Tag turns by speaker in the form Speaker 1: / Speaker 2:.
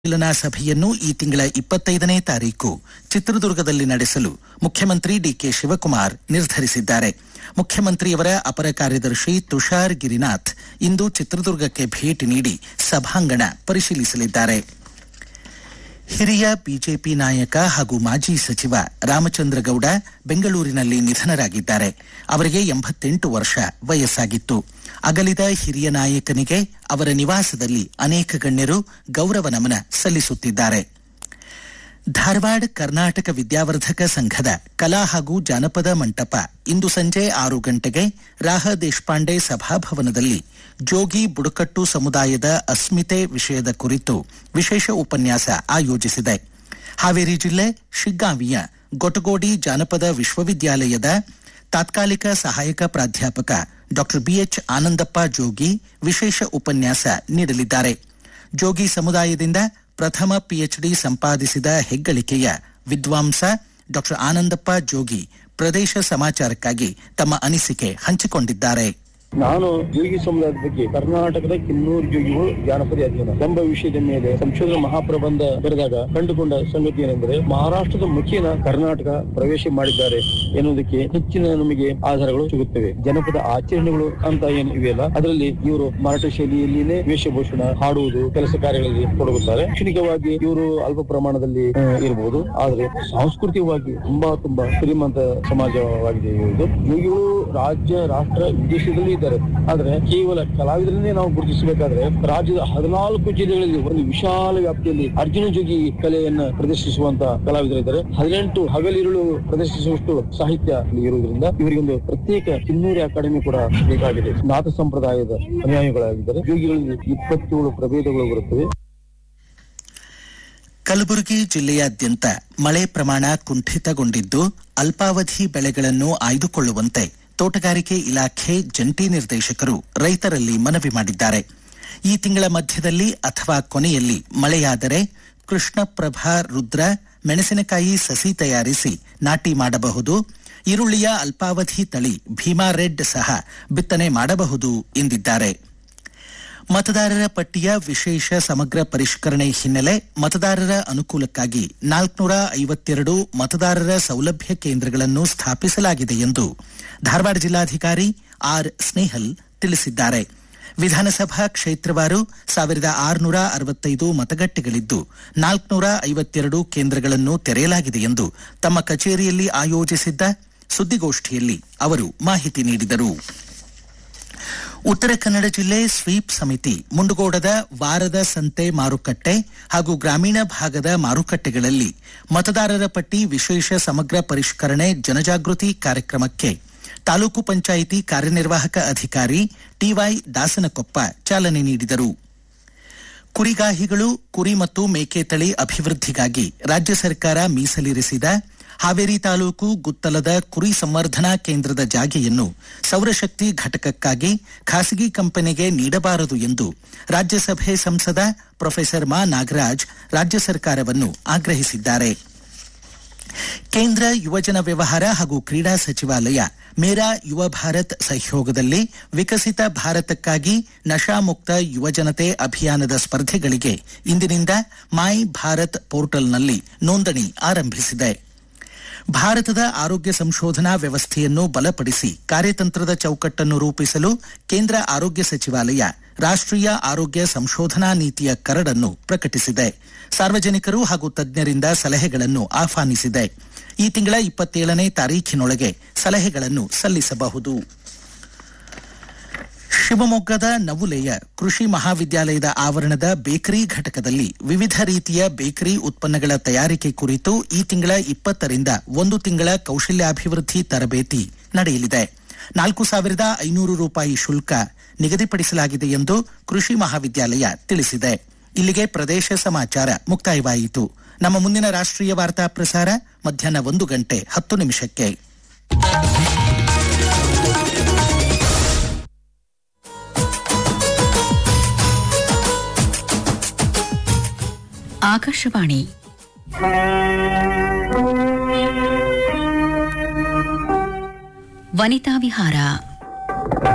Speaker 1: ಪರಿಶೀಲನಾ ಸಭೆಯನ್ನು ಈ ತಿಂಗಳ ಇಪ್ಪತ್ತೈದನೇ ತಾರೀಕು ಚಿತ್ರದುರ್ಗದಲ್ಲಿ ನಡೆಸಲು ಮುಖ್ಯಮಂತ್ರಿ ಡಿಕೆ ಶಿವಕುಮಾರ್ ನಿರ್ಧರಿಸಿದ್ದಾರೆ ಮುಖ್ಯಮಂತ್ರಿಯವರ ಅಪರ ಕಾರ್ಯದರ್ಶಿ ತುಷಾರ್ ಗಿರಿನಾಥ್ ಇಂದು ಚಿತ್ರದುರ್ಗಕ್ಕೆ ಭೇಟಿ ನೀಡಿ ಸಭಾಂಗಣ ಪರಿಶೀಲಿಸಲಿದ್ದಾರೆ ಹಿರಿಯ ಬಿಜೆಪಿ ನಾಯಕ ಹಾಗೂ ಮಾಜಿ ಸಚಿವ ರಾಮಚಂದ್ರ ಗೌಡ ಬೆಂಗಳೂರಿನಲ್ಲಿ ನಿಧನರಾಗಿದ್ದಾರೆ ಅವರಿಗೆ ಎಂಬತ್ತೆಂಟು ವರ್ಷ ವಯಸ್ಸಾಗಿತ್ತು ಅಗಲಿದ ಹಿರಿಯ ನಾಯಕನಿಗೆ ಅವರ ನಿವಾಸದಲ್ಲಿ ಅನೇಕ ಗಣ್ಯರು ಗೌರವ ನಮನ ಸಲ್ಲಿಸುತ್ತಿದ್ದಾರೆ ಧಾರವಾಡ ಕರ್ನಾಟಕ ವಿದ್ಯಾವರ್ಧಕ ಸಂಘದ ಕಲಾ ಹಾಗೂ ಜಾನಪದ ಮಂಟಪ ಇಂದು ಸಂಜೆ ಆರು ಗಂಟೆಗೆ ರಾಹ ದೇಶಪಾಂಡೆ ಸಭಾಭವನದಲ್ಲಿ ಜೋಗಿ ಬುಡಕಟ್ಟು ಸಮುದಾಯದ ಅಸ್ಮಿತೆ ವಿಷಯದ ಕುರಿತು ವಿಶೇಷ ಉಪನ್ಯಾಸ ಆಯೋಜಿಸಿದೆ ಹಾವೇರಿ ಜಿಲ್ಲೆ ಶಿಗ್ಗಾಂವಿಯ ಗೊಟಗೋಡಿ ಜಾನಪದ ವಿಶ್ವವಿದ್ಯಾಲಯದ ತಾತ್ಕಾಲಿಕ ಸಹಾಯಕ ಪ್ರಾಧ್ಯಾಪಕ ಡಾ ಬಿಎಚ್ ಆನಂದಪ್ಪ ಜೋಗಿ ವಿಶೇಷ ಉಪನ್ಯಾಸ ನೀಡಲಿದ್ದಾರೆ ಜೋಗಿ ಸಮುದಾಯದಿಂದ ಪ್ರಥಮ ಪಿಎಚ್ಡಿ ಸಂಪಾದಿಸಿದ ಹೆಗ್ಗಳಿಕೆಯ ವಿದ್ವಾಂಸ ಡಾ ಆನಂದಪ್ಪ ಜೋಗಿ ಪ್ರದೇಶ ಸಮಾಚಾರಕ್ಕಾಗಿ ತಮ್ಮ ಅನಿಸಿಕೆ ಹಂಚಿಕೊಂಡಿದ್ದಾರೆ
Speaker 2: ನಾನು ಜೋಗಿ ಸಮುದಾಯದ ಬಗ್ಗೆ ಕರ್ನಾಟಕದ ಕಿನ್ನೂರು ಜೋಗಿಗಳು ಜಾನಪದ ಅಧ್ಯಯನ ಎಂಬ ವಿಷಯದ ಮೇಲೆ ಸಂಶೋಧನಾ ಮಹಾಪ್ರಬಂಧ ಬರೆದಾಗ ಕಂಡುಕೊಂಡ ಸಂಗತಿ ಏನೆಂದರೆ ಮಹಾರಾಷ್ಟ್ರದ ಮುಖೇನ ಕರ್ನಾಟಕ ಪ್ರವೇಶ ಮಾಡಿದ್ದಾರೆ ಎನ್ನುವುದಕ್ಕೆ ಹೆಚ್ಚಿನ ನಮಗೆ ಆಧಾರಗಳು ಸಿಗುತ್ತವೆ ಜನಪದ ಆಚರಣೆಗಳು ಅಂತ ಏನು ಇವೆಯಲ್ಲ ಅದರಲ್ಲಿ ಇವರು ಮರಾಠ ಶೈಲಿಯಲ್ಲಿನೇ ವೇಷಭೂಷಣ ಹಾಡುವುದು ಕೆಲಸ ಕಾರ್ಯಗಳಲ್ಲಿ ತೊಡಗುತ್ತಾರೆ ಶೈಕ್ಷಣಿಕವಾಗಿ ಇವರು ಅಲ್ಪ ಪ್ರಮಾಣದಲ್ಲಿ ಆ, ಇರಬಹುದು ಆದ್ರೆ ಸಾಂಸ್ಕೃತಿಕವಾಗಿ ತುಂಬಾ ತುಂಬಾ ಶ್ರೀಮಂತ ಸಮಾಜವಾಗಿದೆ ಇದು ಯೋಗಿಗಳು ರಾಜ್ಯ ರಾಷ್ಟ್ರ ವಿದೇಶದಲ್ಲಿ ಇದ್ದಾರೆ ಆದ್ರೆ ಕೇವಲ ಕಲಾವಿದರನ್ನೇ ನಾವು ಗುರುತಿಸಬೇಕಾದ್ರೆ ರಾಜ್ಯದ ಹದಿನಾಲ್ಕು ಜಿಲ್ಲೆಗಳಲ್ಲಿ ಒಂದು ವಿಶಾಲ ವ್ಯಾಪ್ತಿಯಲ್ಲಿ ಅರ್ಜುನ ಜೋಗಿ ಕಲೆಯನ್ನ ಪ್ರದರ್ಶಿಸುವಂತ ಕಲಾವಿದರಿದ್ದಾರೆ ಹದಿನೆಂಟು ಹಗಲಿರುಳು ಪ್ರದರ್ಶಿಸುವಷ್ಟು ಸಾಹಿತ್ಯ ಇಲ್ಲಿ ಇರುವುದರಿಂದ ಇವರಿಗೊಂದು ಪ್ರತ್ಯೇಕ ಕಿನ್ನೂರಿ ಅಕಾಡೆಮಿ ಕೂಡ ಬೇಕಾಗಿದೆ ನಾಥ ಸಂಪ್ರದಾಯದ ಅನುಯಾಯಿಗಳಾಗಿದ್ದಾರೆ ಯೋಗಿಗಳಲ್ಲಿ ಇಪ್ಪತ್ತೇಳು ಪ್ರಭೇದಗಳು ಬರುತ್ತವೆ
Speaker 1: ಕಲಬುರಗಿ ಜಿಲ್ಲೆಯಾದ್ಯಂತ ಮಳೆ ಪ್ರಮಾಣ ಕುಂಠಿತಗೊಂಡಿದ್ದು ಅಲ್ಪಾವಧಿ ಬೆಳೆಗಳನ್ನು ಆಯ್ದುಕೊಳ್ಳುವಂತೆ ತೋಟಗಾರಿಕೆ ಇಲಾಖೆ ಜಂಟಿ ನಿರ್ದೇಶಕರು ರೈತರಲ್ಲಿ ಮನವಿ ಮಾಡಿದ್ದಾರೆ ಈ ತಿಂಗಳ ಮಧ್ಯದಲ್ಲಿ ಅಥವಾ ಕೊನೆಯಲ್ಲಿ ಮಳೆಯಾದರೆ ಕೃಷ್ಣಪ್ರಭಾ ರುದ್ರ ಮೆಣಸಿನಕಾಯಿ ಸಸಿ ತಯಾರಿಸಿ ನಾಟಿ ಮಾಡಬಹುದು ಈರುಳ್ಳಿಯ ಅಲ್ಪಾವಧಿ ತಳಿ ಭೀಮಾ ರೆಡ್ ಸಹ ಬಿತ್ತನೆ ಮಾಡಬಹುದು ಎಂದಿದ್ದಾರೆ ಮತದಾರರ ಪಟ್ಟಿಯ ವಿಶೇಷ ಸಮಗ್ರ ಪರಿಷ್ಕರಣೆ ಹಿನ್ನೆಲೆ ಮತದಾರರ ಅನುಕೂಲಕ್ಕಾಗಿ ನಾಲ್ಕುನೂರ ಐವತ್ತೆರಡು ಮತದಾರರ ಸೌಲಭ್ಯ ಕೇಂದ್ರಗಳನ್ನು ಸ್ಥಾಪಿಸಲಾಗಿದೆ ಎಂದು ಧಾರವಾಡ ಜಿಲ್ಲಾಧಿಕಾರಿ ಆರ್ ಸ್ನೇಹಲ್ ತಿಳಿಸಿದ್ದಾರೆ ವಿಧಾನಸಭಾ ಕ್ಷೇತ್ರವಾರು ಸಾವಿರದ ಆರುನೂರ ಅರವತ್ತೈದು ಮತಗಟ್ಟೆಗಳಿದ್ದು ನಾಲ್ಕುನೂರ ಐವತ್ತೆರಡು ಕೇಂದ್ರಗಳನ್ನು ತೆರೆಯಲಾಗಿದೆ ಎಂದು ತಮ್ಮ ಕಚೇರಿಯಲ್ಲಿ ಆಯೋಜಿಸಿದ್ದ ಸುದ್ದಿಗೋಷ್ಠಿಯಲ್ಲಿ ಅವರು ಮಾಹಿತಿ ನೀಡಿದರು ಉತ್ತರ ಕನ್ನಡ ಜಿಲ್ಲೆ ಸ್ವೀಪ್ ಸಮಿತಿ ಮುಂಡಗೋಡದ ವಾರದ ಸಂತೆ ಮಾರುಕಟ್ಟೆ ಹಾಗೂ ಗ್ರಾಮೀಣ ಭಾಗದ ಮಾರುಕಟ್ಟೆಗಳಲ್ಲಿ ಮತದಾರರ ಪಟ್ಟಿ ವಿಶೇಷ ಸಮಗ್ರ ಪರಿಷ್ಕರಣೆ ಜನಜಾಗೃತಿ ಕಾರ್ಯಕ್ರಮಕ್ಕೆ ತಾಲೂಕು ಪಂಚಾಯಿತಿ ಕಾರ್ಯನಿರ್ವಾಹಕ ಅಧಿಕಾರಿ ಟಿವೈ ದಾಸನಕೊಪ್ಪ ಚಾಲನೆ ನೀಡಿದರು ಕುರಿಗಾಹಿಗಳು ಕುರಿ ಮತ್ತು ಮೇಕೆ ತಳಿ ಅಭಿವೃದ್ಧಿಗಾಗಿ ರಾಜ್ಯ ಸರ್ಕಾರ ಮೀಸಲಿರಿಸಿದ ಹಾವೇರಿ ತಾಲೂಕು ಗುತ್ತಲದ ಕುರಿ ಸಂವರ್ಧನಾ ಕೇಂದ್ರದ ಜಾಗೆಯನ್ನು ಸೌರಶಕ್ತಿ ಘಟಕಕ್ಕಾಗಿ ಖಾಸಗಿ ಕಂಪನಿಗೆ ನೀಡಬಾರದು ಎಂದು ರಾಜ್ಯಸಭೆ ಸಂಸದ ಪ್ರೊಫೆಸರ್ ಮಾ ನಾಗರಾಜ್ ರಾಜ್ಯ ಸರ್ಕಾರವನ್ನು ಆಗ್ರಹಿಸಿದ್ದಾರೆ ಕೇಂದ್ರ ಯುವಜನ ವ್ಯವಹಾರ ಹಾಗೂ ಕ್ರೀಡಾ ಸಚಿವಾಲಯ ಮೇರಾ ಯುವ ಭಾರತ್ ಸಹಯೋಗದಲ್ಲಿ ವಿಕಸಿತ ಭಾರತಕ್ಕಾಗಿ ನಶಾಮುಕ್ತ ಯುವಜನತೆ ಅಭಿಯಾನದ ಸ್ಪರ್ಧೆಗಳಿಗೆ ಇಂದಿನಿಂದ ಮೈ ಭಾರತ್ ಪೋರ್ಟಲ್ನಲ್ಲಿ ನೋಂದಣಿ ಆರಂಭಿಸಿದೆ ಭಾರತದ ಆರೋಗ್ಯ ಸಂಶೋಧನಾ ವ್ಯವಸ್ಥೆಯನ್ನು ಬಲಪಡಿಸಿ ಕಾರ್ಯತಂತ್ರದ ಚೌಕಟ್ಟನ್ನು ರೂಪಿಸಲು ಕೇಂದ್ರ ಆರೋಗ್ಯ ಸಚಿವಾಲಯ ರಾಷ್ಟ್ರೀಯ ಆರೋಗ್ಯ ಸಂಶೋಧನಾ ನೀತಿಯ ಕರಡನ್ನು ಪ್ರಕಟಿಸಿದೆ ಸಾರ್ವಜನಿಕರು ಹಾಗೂ ತಜ್ಞರಿಂದ ಸಲಹೆಗಳನ್ನು ಆಹ್ವಾನಿಸಿದೆ ಈ ತಿಂಗಳ ಇಪ್ಪತ್ತೇಳನೇ ತಾರೀಖಿನೊಳಗೆ ಸಲಹೆಗಳನ್ನು ಸಲ್ಲಿಸಬಹುದು ಶಿವಮೊಗ್ಗದ ನವುಲೆಯ ಕೃಷಿ ಮಹಾವಿದ್ಯಾಲಯದ ಆವರಣದ ಬೇಕರಿ ಘಟಕದಲ್ಲಿ ವಿವಿಧ ರೀತಿಯ ಬೇಕರಿ ಉತ್ಪನ್ನಗಳ ತಯಾರಿಕೆ ಕುರಿತು ಈ ತಿಂಗಳ ಇಪ್ಪತ್ತರಿಂದ ಒಂದು ತಿಂಗಳ ಕೌಶಲ್ಯಾಭಿವೃದ್ಧಿ ತರಬೇತಿ ನಡೆಯಲಿದೆ ನಾಲ್ಕು ಸಾವಿರದ ಐನೂರು ರೂಪಾಯಿ ಶುಲ್ಕ ನಿಗದಿಪಡಿಸಲಾಗಿದೆ ಎಂದು ಕೃಷಿ ಮಹಾವಿದ್ಯಾಲಯ ತಿಳಿಸಿದೆ ಇಲ್ಲಿಗೆ ಪ್ರದೇಶ ಸಮಾಚಾರ ಮುಕ್ತಾಯವಾಯಿತು ನಮ್ಮ ಮುಂದಿನ ರಾಷ್ಟ್ರೀಯ ವಾರ್ತಾ ಪ್ರಸಾರ ಮಧ್ಯಾಹ್ನ ಒಂದು ಗಂಟೆ ಹತ್ತು ನಿಮಿಷಕ್ಕೆ
Speaker 3: ಆಕಾಶವಾಣಿ ವನಿತಾ ವಿಹಾರ